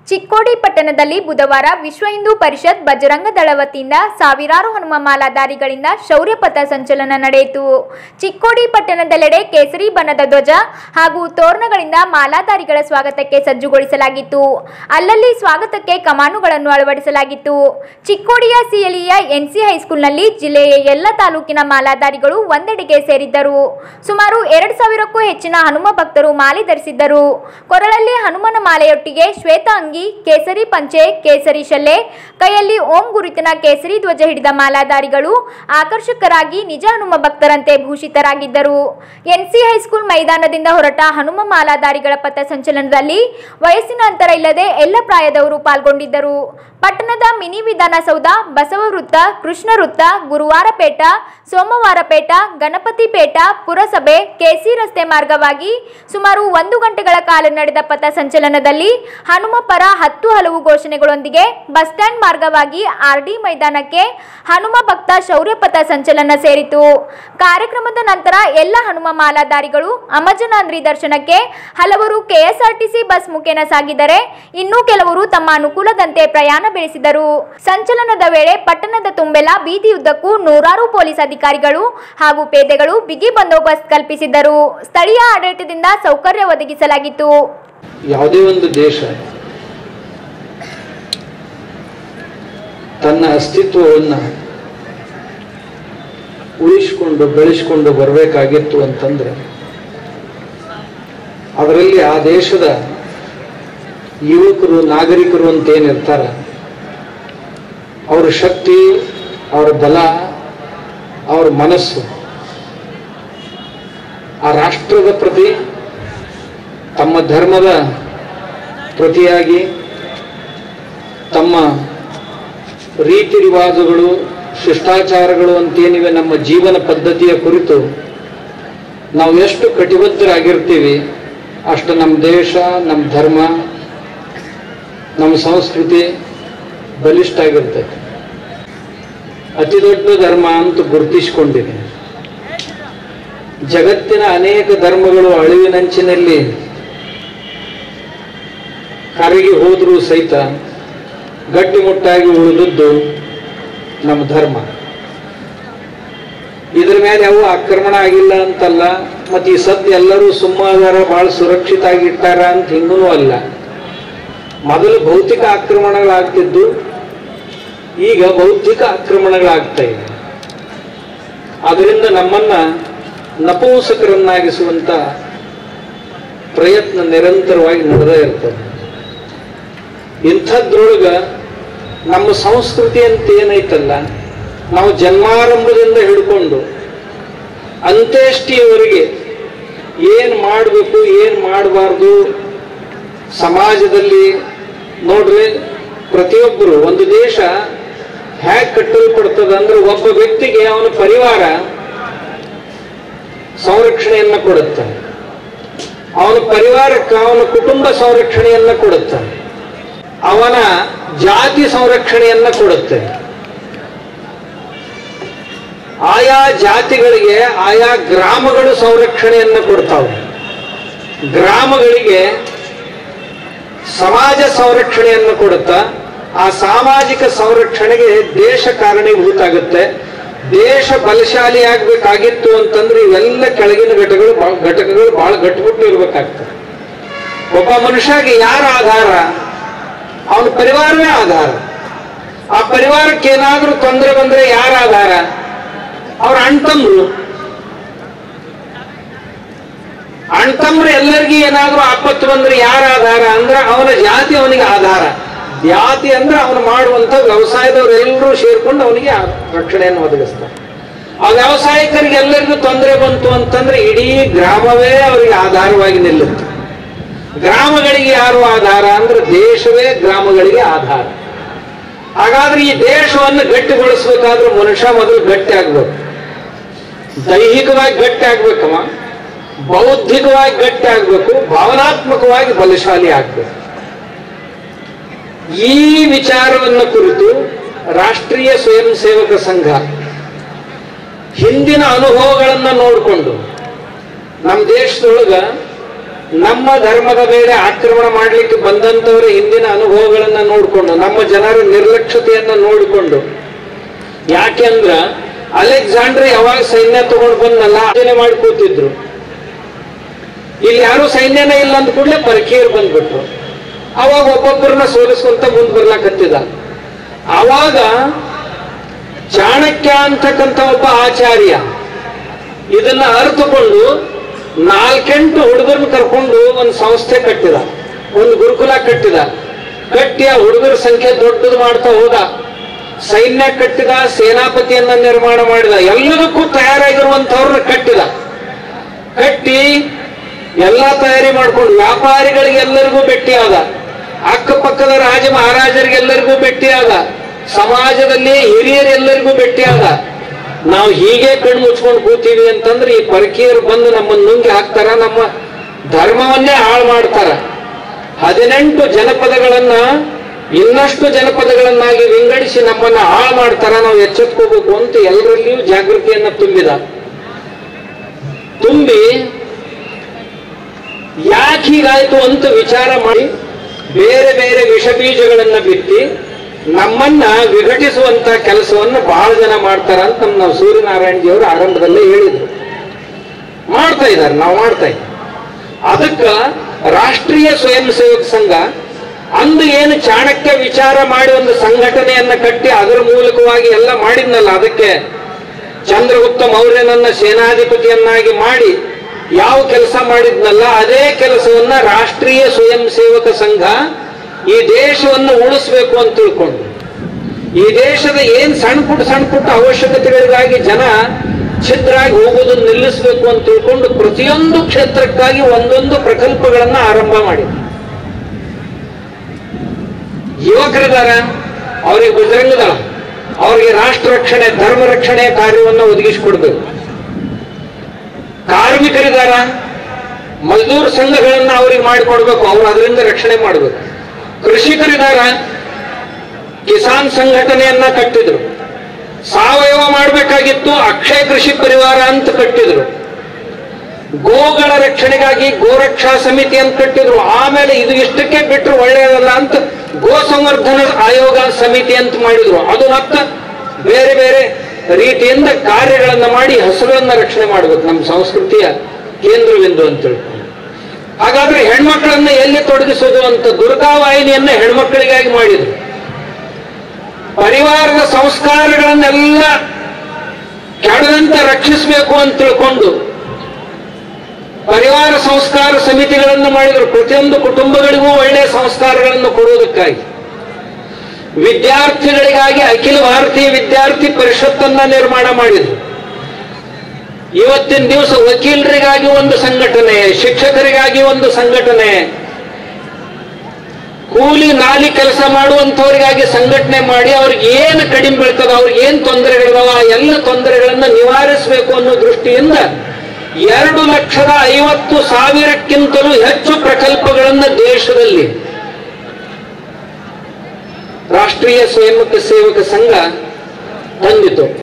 ಚಿಕ್ಕೋಡಿ ಪಟ್ಟಣದಲ್ಲಿ ಬುಧವಾರ ವಿಶ್ವ ಹಿಂದೂ ಪರಿಷತ್ ಬಜರಂಗ ದಳ ವತಿಯಿಂದ ಸಾವಿರಾರು ಹನುಮ ಮಾಲಾಧಾರಿಗಳಿಂದ ಶೌರ್ಯ ಪಥ ಸಂಚಲನ ನಡೆಯಿತು ಚಿಕ್ಕೋಡಿ ಪಟ್ಟಣದೆಲ್ಲೆಡೆ ಕೇಸರಿ ಬಣ್ಣದ ಧ್ವಜ ಹಾಗೂ ತೋರಣಗಳಿಂದ ಮಾಲಾಧಾರಿಗಳ ಸ್ವಾಗತಕ್ಕೆ ಸಜ್ಜುಗೊಳಿಸಲಾಗಿತ್ತು ಅಲ್ಲಲ್ಲಿ ಸ್ವಾಗತಕ್ಕೆ ಕಮಾನುಗಳನ್ನು ಅಳವಡಿಸಲಾಗಿತ್ತು ಚಿಕ್ಕೋಡಿಯ ಸಿಎಲಿಯ ಎನ್ಸಿ ಹೈಸ್ಕೂಲ್ನಲ್ಲಿ ಜಿಲ್ಲೆಯ ಎಲ್ಲ ತಾಲೂಕಿನ ಮಾಲಾಧಾರಿಗಳು ಒಂದೆಡೆಗೆ ಸೇರಿದ್ದರು ಸುಮಾರು ಎರಡು ಸಾವಿರಕ್ಕೂ ಹೆಚ್ಚಿನ ಹನುಮ ಭಕ್ತರು ಮಾಲೆ ಧರಿಸಿದ್ದರು ಕೊರಳಲ್ಲಿ ಹನುಮನ ಮಾಲೆಯೊಟ್ಟಿಗೆ ಶ್ವೇತ ಅಂಗಿ ಕೇಸರಿ ಪಂಚೆ ಕೇಸರಿ ಶಲ್ಲೆ ಕೈಯಲ್ಲಿ ಓಂ ಗುರುತಿನ ಕೇಸರಿ ಧ್ವಜ ಹಿಡಿದ ಮಾಲಾಧಾರಿಗಳು ಆಕರ್ಷಕರಾಗಿ ನಿಜ ಹನುಮ ಭಕ್ತರಂತೆ ಭೂಷಿತರಾಗಿದ್ದರು ಎನ್ಸಿ ಹೈಸ್ಕೂಲ್ ಮೈದಾನದಿಂದ ಹೊರಟ ಹನುಮ ಮಾಲಾಧಾರಿಗಳ ಪಥ ಸಂಚಲನದಲ್ಲಿ ವಯಸ್ಸಿನ ಅಂತರ ಇಲ್ಲದೆ ಎಲ್ಲ ಪ್ರಾಯದವರು ಪಾಲ್ಗೊಂಡಿದ್ದರು ಪಟ್ಟಣದ ಮಿನಿ ವಿಧಾನಸೌಧ ಬಸವ ವೃತ್ತ ಕೃಷ್ಣ ವೃತ್ತ ಗುರುವಾರಪೇಟ ಸೋಮವಾರಪೇಟ ಗಣಪತಿ ಪೇಟ ಪುರಸಭೆ ಕೆಸಿ ರಸ್ತೆ ಮಾರ್ಗವಾಗಿ ಸುಮಾರು ಒಂದು ಗಂಟೆಗಳ ಕಾಲ ನಡೆದ ಪಥ ಸಂಚಲನದಲ್ಲಿ ಹನುಮ ಪರ ಹತ್ತು ಹಲವು ಘೋಷಣೆಗಳೊಂದಿಗೆ ಬಸ್ ಸ್ಟ್ಯಾಂಡ್ ಮಾರ್ಗವಾಗಿ ಆರ್ಡಿ ಮೈದಾನಕ್ಕೆ ಹನುಮ ಭಕ್ತ ಶೌರ್ಯ ಪಥ ಸಂಚಲನ ಸೇರಿತು ಕಾರ್ಯಕ್ರಮದ ನಂತರ ಎಲ್ಲ ಹನುಮ ಮಾಲಾಧಾರಿಗಳು ಅಮಜನಾಂದ್ರಿ ದರ್ಶನಕ್ಕೆ ಹಲವರು ಕೆಎಸ್ಆರ್ಟಿಸಿ ಬಸ್ ಮುಖೇನ ಸಾಗಿದರೆ ಇನ್ನು ಕೆಲವರು ತಮ್ಮ ಅನುಕೂಲದಂತೆ ಪ್ರಯಾಣ ಬೆಳೆಸಿದರು ಸಂಚಲನದ ವೇಳೆ ಪಟ್ಟಣದ ತುಂಬೆಲ್ಲ ಬೀದಿಯುದ್ದಕ್ಕೂ ನೂರಾರು ಪೊಲೀಸ್ ಅಧಿಕಾರಿಗಳು ಹಾಗೂ ಪೇದೆಗಳು ಬಿಗಿ ಬಂದೋಬಸ್ತ್ ಕಲ್ಪಿಸಿದ್ದರು ಸ್ಥಳೀಯ ಆಡಳಿತದಿಂದ ಸೌಕರ್ಯ ಒದಗಿಸಲಾಗಿತ್ತು ಯಾವುದೇ ಒಂದು ದೇಶ ತನ್ನ ಅಸ್ತಿತ್ವವನ್ನು ಉಳಿಸಿಕೊಂಡು ಬೆಳೆಸಿಕೊಂಡು ಬರಬೇಕಾಗಿತ್ತು ಅಂತಂದ್ರೆ ಅದರಲ್ಲಿ ಆ ದೇಶದ ಯುವಕರು ನಾಗರಿಕರು ಅಂತ ಏನಿರ್ತಾರ ಅವ್ರ ಶಕ್ತಿ ಅವರ ಬಲ ಅವರ ಮನಸ್ಸು ಆ ರಾಷ್ಟ್ರದ ಪ್ರತಿ ತಮ್ಮ ಧರ್ಮದ ಪ್ರತಿಯಾಗಿ ತಮ್ಮ ರೀತಿ ರಿವಾಜುಗಳು ಶಿಷ್ಟಾಚಾರಗಳು ಅಂತೇನಿವೆ ನಮ್ಮ ಜೀವನ ಪದ್ಧತಿಯ ಕುರಿತು ನಾವು ಎಷ್ಟು ಕಟಿಬದ್ಧರಾಗಿರ್ತೀವಿ ಅಷ್ಟು ನಮ್ಮ ದೇಶ ನಮ್ಮ ಧರ್ಮ ನಮ್ಮ ಸಂಸ್ಕೃತಿ ಬಲಿಷ್ಠ ಆಗಿರ್ತೈತೆ ಅತಿ ದೊಡ್ಡ ಧರ್ಮ ಅಂತ ಗುರುತಿಸಿಕೊಂಡಿದೆ ಜಗತ್ತಿನ ಅನೇಕ ಧರ್ಮಗಳು ಅಳಿವಿನಂಚಿನಲ್ಲಿ ಕರಗಿ ಹೋದರೂ ಸಹಿತ ಗಟ್ಟಿಮುಟ್ಟಾಗಿ ಉಳಿದದ್ದು ನಮ್ಮ ಧರ್ಮ ಇದ್ರ ಮೇಲೆ ಯಾವ ಆಕ್ರಮಣ ಆಗಿಲ್ಲ ಅಂತಲ್ಲ ಮತ್ತೆ ಈ ಸದ್ಯ ಎಲ್ಲರೂ ಸುಮ್ಮದಾರ ಬಹಳ ಸುರಕ್ಷಿತ ಆಗಿ ಇಟ್ಟಾರ ಅಂತ ಹಿಂಗೂ ಅಲ್ಲ ಮೊದಲು ಭೌತಿಕ ಆಕ್ರಮಣಗಳಾಗ್ತಿದ್ದು ಈಗ ಬೌದ್ಧಿಕ ಆಕ್ರಮಣಗಳಾಗ್ತಾ ಇವೆ ಅದರಿಂದ ನಮ್ಮನ್ನ ನಪುಂಸಕರನ್ನಾಗಿಸುವಂತ ಪ್ರಯತ್ನ ನಿರಂತರವಾಗಿ ನಡೆದೇ ಇರ್ತದೆ ಇಂಥದ್ರೊಳಗ ನಮ್ಮ ಸಂಸ್ಕೃತಿ ಅಂತ ಏನೈತಲ್ಲ ನಾವು ಜನ್ಮಾರಂಭದಿಂದ ಹಿಡ್ಕೊಂಡು ಅಂತ್ಯಷ್ಟಿಯವರೆಗೆ ಏನ್ ಮಾಡಬೇಕು ಏನ್ ಮಾಡಬಾರ್ದು ಸಮಾಜದಲ್ಲಿ ನೋಡ್ರಿ ಪ್ರತಿಯೊಬ್ಬರು ಒಂದು ದೇಶ ಹೇಗೆ ಕಟ್ಟಲ್ಪಡ್ತದೆ ಅಂದ್ರೆ ಒಬ್ಬ ವ್ಯಕ್ತಿಗೆ ಅವನ ಪರಿವಾರ ಸಂರಕ್ಷಣೆಯನ್ನ ಕೊಡುತ್ತೆ ಅವನ ಪರಿವಾರಕ್ಕೆ ಅವನ ಕುಟುಂಬ ಸಂರಕ್ಷಣೆಯನ್ನ ಕೊಡುತ್ತೆ ಅವನ ಜಾತಿ ಸಂರಕ್ಷಣೆಯನ್ನ ಕೊಡುತ್ತೆ ಆಯಾ ಜಾತಿಗಳಿಗೆ ಆಯಾ ಗ್ರಾಮಗಳು ಸಂರಕ್ಷಣೆಯನ್ನ ಕೊಡ್ತಾವೆ ಗ್ರಾಮಗಳಿಗೆ ಸಮಾಜ ಸಂರಕ್ಷಣೆಯನ್ನು ಕೊಡುತ್ತಾ ಆ ಸಾಮಾಜಿಕ ಸಂರಕ್ಷಣೆಗೆ ದೇಶ ಕಾರಣೀಭೂತ ಆಗುತ್ತೆ ದೇಶ ಬಲಶಾಲಿ ಆಗ್ಬೇಕಾಗಿತ್ತು ಅಂತಂದ್ರೆ ಇವೆಲ್ಲ ಕೆಳಗಿನ ಘಟಕಗಳು ಬಹಳ ಘಟಕಗಳು ಬಹಳ ಗಟ್ಟಿಮುಟ್ಟು ಇರ್ಬೇಕಾಗ್ತದೆ ಒಬ್ಬ ಮನುಷ್ಯಗೆ ಯಾರ ಆಧಾರ ಅವನ ಪರಿವಾರವೇ ಆಧಾರ ಆ ಪರಿವಾರಕ್ಕೆ ಏನಾದ್ರೂ ತೊಂದರೆ ಬಂದ್ರೆ ಯಾರ ಆಧಾರ ಅವ್ರ ಅಣ್ತಮ್ರು ಅಣ್ತಮ್ರು ಎಲ್ಲರಿಗೂ ಏನಾದ್ರೂ ಆಪತ್ತು ಬಂದ್ರೆ ಯಾರ ಆಧಾರ ಅಂದ್ರೆ ಅವನ ಜಾತಿ ಅವನಿಗೆ ಆಧಾರ ಜಾತಿ ಅಂದ್ರೆ ಅವನು ಮಾಡುವಂತ ವ್ಯವಸಾಯದವ್ರು ಎಲ್ಲರೂ ಸೇರ್ಕೊಂಡು ಅವನಿಗೆ ಆ ರಕ್ಷಣೆಯನ್ನು ಒದಗಿಸ್ತಾರೆ ಆ ವ್ಯವಸಾಯಿಕರಿಗೆ ಎಲ್ಲರಿಗೂ ತೊಂದರೆ ಬಂತು ಅಂತಂದ್ರೆ ಇಡೀ ಗ್ರಾಮವೇ ಅವರಿಗೆ ಆಧಾರವಾಗಿ ನಿಲ್ಲುತ್ತೆ ಗ್ರಾಮಗಳಿಗೆ ಯಾರು ಆಧಾರ ಅಂದ್ರೆ ದೇಶವೇ ಗ್ರಾಮಗಳಿಗೆ ಆಧಾರ ಹಾಗಾದ್ರೆ ಈ ದೇಶವನ್ನು ಗಟ್ಟಿಗೊಳಿಸ್ಬೇಕಾದ್ರೆ ಮನುಷ್ಯ ಮೊದಲು ಗಟ್ಟಿ ಆಗ್ಬೇಕು ದೈಹಿಕವಾಗಿ ಗಟ್ಟಿ ಆಗ್ಬೇಕಮ್ಮ ಬೌದ್ಧಿಕವಾಗಿ ಗಟ್ಟಿ ಆಗ್ಬೇಕು ಭಾವನಾತ್ಮಕವಾಗಿ ಬಲಶಾಲಿ ಆಗ್ಬೇಕು ಈ ವಿಚಾರವನ್ನು ಕುರಿತು ರಾಷ್ಟ್ರೀಯ ಸ್ವಯಂ ಸೇವಕ ಸಂಘ ಹಿಂದಿನ ಅನುಭವಗಳನ್ನ ನೋಡಿಕೊಂಡು ನಮ್ಮ ದೇಶದೊಳಗ ನಮ್ಮ ಧರ್ಮದ ಮೇಲೆ ಆಕ್ರಮಣ ಮಾಡಲಿಕ್ಕೆ ಬಂದಂತವರ ಹಿಂದಿನ ಅನುಭವಗಳನ್ನ ನೋಡಿಕೊಂಡು ನಮ್ಮ ಜನರ ನಿರ್ಲಕ್ಷ್ಯತೆಯನ್ನ ನೋಡಿಕೊಂಡು ಯಾಕೆಂದ್ರ ಅಲೆಕ್ಸಾಂಡ್ರ್ ಯಾವಾಗ ಸೈನ್ಯ ತಗೊಂಡು ಬಂದಲ್ಲ ಯೋಜನೆ ಮಾಡಿ ಕೂತಿದ್ರು ಇಲ್ಲಿ ಯಾರು ಸೈನ್ಯನೇ ಇಲ್ಲ ಅಂದ ಕೂಡಲೇ ಪರಕೀಯರು ಬಂದ್ಬಿಟ್ರು ಅವಾಗ ಒಬ್ಬೊಬ್ಬರನ್ನ ಸೋಲಿಸ್ಕೊಂತ ಮುಂದ್ ಬರ್ಲಾಕತ್ತಿದ ಅವಾಗ ಚಾಣಕ್ಯ ಅಂತಕ್ಕಂಥ ಒಬ್ಬ ಆಚಾರ್ಯ ಇದನ್ನ ಅರ್ಥಕೊಂಡು ನಾಲ್ಕೆಂಟು ಹುಡುಗರನ್ನ ಕರ್ಕೊಂಡು ಒಂದು ಸಂಸ್ಥೆ ಕಟ್ಟಿದ ಒಂದು ಗುರುಕುಲ ಕಟ್ಟಿದ ಕಟ್ಟಿ ಆ ಹುಡುಗರ ಸಂಖ್ಯೆ ದೊಡ್ಡದು ಮಾಡ್ತಾ ಹೋದ ಸೈನ್ಯ ಕಟ್ಟಿದ ಸೇನಾಪತಿಯನ್ನ ನಿರ್ಮಾಣ ಮಾಡಿದ ಎಲ್ಲದಕ್ಕೂ ತಯಾರಾಗಿರುವಂತವ್ರನ್ನ ಕಟ್ಟಿದ ಕಟ್ಟಿ ಎಲ್ಲಾ ತಯಾರಿ ಮಾಡ್ಕೊಂಡು ವ್ಯಾಪಾರಿಗಳಿಗೆಲ್ಲರಿಗೂ ಭೇಟಿಯಾದ ಅಕ್ಕಪಕ್ಕದ ರಾಜ ಮಹಾರಾಜರಿಗೆಲ್ಲರಿಗೂ ಭೇಟಿಯಾದ ಸಮಾಜದಲ್ಲಿ ಹಿರಿಯರೆಲ್ಲರಿಗೂ ಭೇಟಿಯಾದ ನಾವು ಹೀಗೆ ಕಣ್ಣು ಮುಚ್ಕೊಂಡು ಕೂತೀವಿ ಅಂತಂದ್ರೆ ಈ ಪರಕೀಯರು ಬಂದು ನಮ್ಮನ್ನು ನುಂಗಿ ಹಾಕ್ತಾರ ನಮ್ಮ ಧರ್ಮವನ್ನೇ ಹಾಳು ಮಾಡ್ತಾರ ಹದಿನೆಂಟು ಜನಪದಗಳನ್ನ ಇನ್ನಷ್ಟು ಜನಪದಗಳನ್ನಾಗಿ ವಿಂಗಡಿಸಿ ನಮ್ಮನ್ನ ಹಾಳು ಮಾಡ್ತಾರ ನಾವು ಎಚ್ಚೆತ್ಕೋಬೇಕು ಅಂತ ಎಲ್ಲರಲ್ಲಿಯೂ ಜಾಗೃತಿಯನ್ನ ತುಂಬಿದ ತುಂಬಿ ಯಾಕೆ ಹೀಗಾಯ್ತು ಅಂತ ವಿಚಾರ ಮಾಡಿ ಬೇರೆ ಬೇರೆ ವಿಷ ಬೀಜಗಳನ್ನ ಬಿತ್ತಿ ನಮ್ಮನ್ನ ವಿಘಟಿಸುವಂತ ಕೆಲಸವನ್ನು ಬಹಳ ಜನ ಮಾಡ್ತಾರ ಅಂತ ನಮ್ಮ ನಾವು ಸೂರ್ಯನಾರಾಯಣಜಿಯವರು ಆರಂಭದಲ್ಲೇ ಹೇಳಿದ್ರು ಮಾಡ್ತಾ ಇದ್ದಾರೆ ನಾವು ಮಾಡ್ತಾ ಇದ್ದೀವಿ ಅದಕ್ಕ ರಾಷ್ಟ್ರೀಯ ಸ್ವಯಂ ಸೇವಕ ಸಂಘ ಅಂದು ಏನು ಚಾಣಕ್ಯ ವಿಚಾರ ಮಾಡಿ ಒಂದು ಸಂಘಟನೆಯನ್ನ ಕಟ್ಟಿ ಅದರ ಮೂಲಕವಾಗಿ ಎಲ್ಲ ಮಾಡಿದ್ನಲ್ಲ ಅದಕ್ಕೆ ಚಂದ್ರಗುಪ್ತ ಮೌರ್ಯನನ್ನ ಸೇನಾಧಿಪತಿಯನ್ನಾಗಿ ಮಾಡಿ ಯಾವ ಕೆಲಸ ಮಾಡಿದ್ನಲ್ಲ ಅದೇ ಕೆಲಸವನ್ನ ರಾಷ್ಟ್ರೀಯ ಸ್ವಯಂ ಸೇವಕ ಸಂಘ ಈ ದೇಶವನ್ನು ಉಳಿಸ್ಬೇಕು ಅಂತ ತಿಳ್ಕೊಂಡು ಈ ದೇಶದ ಏನ್ ಸಣ್ಣ ಪುಟ್ಟ ಸಣ್ಣ ಪುಟ್ಟ ಅವಶ್ಯಕತೆಗಳಿಗಾಗಿ ಜನ ಛಿದ್ರಾಗಿ ಹೋಗೋದನ್ನ ನಿಲ್ಲಿಸಬೇಕು ಅಂತ ತಿಳ್ಕೊಂಡು ಪ್ರತಿಯೊಂದು ಕ್ಷೇತ್ರಕ್ಕಾಗಿ ಒಂದೊಂದು ಪ್ರಕಲ್ಪಗಳನ್ನ ಆರಂಭ ಮಾಡಿದೆ ಯುವಕರಿದಾರ ಅವರಿಗೆ ಬಜರಂಗ ದಳ ಅವರಿಗೆ ರಾಷ್ಟ್ರ ರಕ್ಷಣೆ ಧರ್ಮ ರಕ್ಷಣೆ ಕಾರ್ಯವನ್ನು ಒದಗಿಸಿಕೊಡ್ಬೇಕು ಕಾರ್ಮಿಕರಿದಾರ ಮಜ್ದೂರ್ ಸಂಘಗಳನ್ನ ಅವ್ರಿಗೆ ಮಾಡಿಕೊಡ್ಬೇಕು ಅವ್ರು ಅದರಿಂದ ರಕ್ಷಣೆ ಮಾಡಬೇಕು ಕೃಷಿಕರಿದಾರ ಕಿಸಾನ್ ಸಂಘಟನೆಯನ್ನ ಕಟ್ಟಿದ್ರು ಸಾವಯವ ಮಾಡಬೇಕಾಗಿತ್ತು ಅಕ್ಷಯ ಕೃಷಿ ಪರಿವಾರ ಅಂತ ಕಟ್ಟಿದ್ರು ಗೋಗಳ ರಕ್ಷಣೆಗಾಗಿ ಗೋರಕ್ಷಾ ಸಮಿತಿ ಅಂತ ಕಟ್ಟಿದ್ರು ಆಮೇಲೆ ಇದು ಇಷ್ಟಕ್ಕೆ ಬಿಟ್ಟರು ಒಳ್ಳೆಯದಲ್ಲ ಅಂತ ಗೋ ಸಂವರ್ಧನ ಆಯೋಗ ಸಮಿತಿ ಅಂತ ಮಾಡಿದ್ರು ಅದು ಮತ್ತೆ ಬೇರೆ ಬೇರೆ ರೀತಿಯಿಂದ ಕಾರ್ಯಗಳನ್ನ ಮಾಡಿ ಹಸುಗಳನ್ನ ರಕ್ಷಣೆ ಮಾಡಬೇಕು ನಮ್ಮ ಸಂಸ್ಕೃತಿಯ ಕೇಂದ್ರಬಿಂದು ಅಂತ ತಿಳ್ಕೊಂಡು ಹಾಗಾದ್ರೆ ಹೆಣ್ಮಕ್ಳನ್ನ ಎಲ್ಲಿ ತೊಡಗಿಸೋದು ಅಂತ ದುರ್ಗಾವಾಹಿನಿಯನ್ನ ಹೆಣ್ಮಕ್ಳಿಗಾಗಿ ಮಾಡಿದ್ರು ಪರಿವಾರದ ಸಂಸ್ಕಾರಗಳನ್ನೆಲ್ಲ ಕೆಡದಂತೆ ರಕ್ಷಿಸಬೇಕು ಅಂತ ತಿಳ್ಕೊಂಡು ಪರಿವಾರ ಸಂಸ್ಕಾರ ಸಮಿತಿಗಳನ್ನು ಮಾಡಿದ್ರು ಪ್ರತಿಯೊಂದು ಕುಟುಂಬಗಳಿಗೂ ಒಳ್ಳೆಯ ಸಂಸ್ಕಾರಗಳನ್ನು ಕೊಡುವುದಕ್ಕಾಗಿ ವಿದ್ಯಾರ್ಥಿಗಳಿಗಾಗಿ ಅಖಿಲ ಭಾರತೀಯ ವಿದ್ಯಾರ್ಥಿ ಪರಿಷತ್ತನ್ನ ನಿರ್ಮಾಣ ಮಾಡಿದ್ರು ಇವತ್ತಿನ ದಿವಸ ವಕೀಲರಿಗಾಗಿ ಒಂದು ಸಂಘಟನೆ ಶಿಕ್ಷಕರಿಗಾಗಿ ಒಂದು ಸಂಘಟನೆ ಕೂಲಿ ನಾಲಿ ಕೆಲಸ ಮಾಡುವಂತವರಿಗಾಗಿ ಸಂಘಟನೆ ಮಾಡಿ ಅವ್ರಿಗೆ ಏನು ಕಡಿಮೆ ಬೀಳ್ತದ ಅವ್ರಿಗೆ ಏನ್ ತೊಂದರೆಗಳಿದಾವ ಆ ಎಲ್ಲ ತೊಂದರೆಗಳನ್ನ ನಿವಾರಿಸಬೇಕು ಅನ್ನೋ ದೃಷ್ಟಿಯಿಂದ ಎರಡು ಲಕ್ಷದ ಐವತ್ತು ಸಾವಿರಕ್ಕಿಂತಲೂ ಹೆಚ್ಚು ಪ್ರಕಲ್ಪಗಳನ್ನ ದೇಶದಲ್ಲಿ ರಾಷ್ಟ್ರೀಯ ಸ್ವಯಂ ಸೇವಕ ಸಂಘ ತಂದಿತು